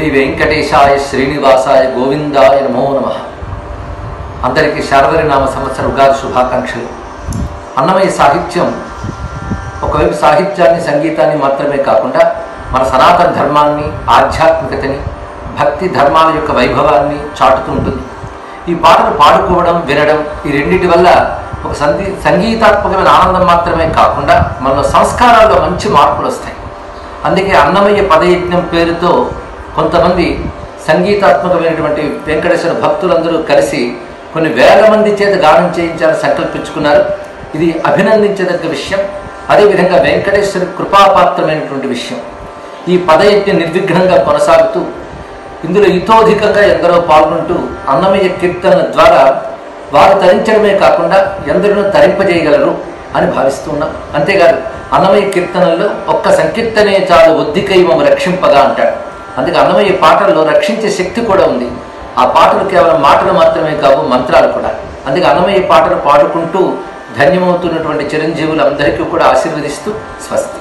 వెంకటేశాయ శ్రీనివాసాయ గోవిందాయ నమో నమ అందరికీ శారదరి నామ సంవత్సర ఉగాది శుభాకాంక్షలు అన్నమయ్య సాహిత్యం ఒకవైపు సాహిత్యాన్ని సంగీతాన్ని మాత్రమే కాకుండా మన సనాతన ధర్మాన్ని ఆధ్యాత్మికతని భక్తి ధర్మాల యొక్క వైభవాన్ని చాటుతూ ఉంటుంది ఈ పాటలు పాడుకోవడం వినడం ఈ రెండింటి వల్ల ఒక సంగీ సంగీతాత్మకమైన ఆనందం మాత్రమే కాకుండా మన సంస్కారాల్లో మంచి మార్పులు వస్తాయి అందుకే అన్నమయ్య పదయజ్ఞం పేరుతో కొంతమంది సంగీతాత్మకమైనటువంటి వెంకటేశ్వర భక్తులందరూ కలిసి కొన్ని వేల మంది చేత గానం చేయించాలని సంకల్పించుకున్నారు ఇది అభినందించదగ్గ విషయం అదేవిధంగా వెంకటేశ్వర కృపాపాత్రమైనటువంటి విషయం ఈ పదయజ్ఞం నిర్విఘ్నంగా కొనసాగుతూ ఇందులో ఇతోధికంగా ఎందరో పాల్గొంటూ అన్నమయ్య కీర్తనల ద్వారా వారు తరించడమే కాకుండా ఎందరినో తరింపజేయగలరు అని భావిస్తున్నాం అంతేకాదు అన్నమయ్య కీర్తనల్లో ఒక్క సంకీర్తనే చాలు ఒద్దికైమము రక్షింపగా అంటాడు అందుకే అన్నమయ్య పాటల్లో రక్షించే శక్తి కూడా ఉంది ఆ పాటలు కేవలం మాటలు మాత్రమే కావు మంత్రాలు కూడా అందుకే అన్నమయ్య పాటలు పాడుకుంటూ ధన్యమవుతున్నటువంటి చిరంజీవులందరికీ కూడా ఆశీర్వదిస్తూ స్వస్తి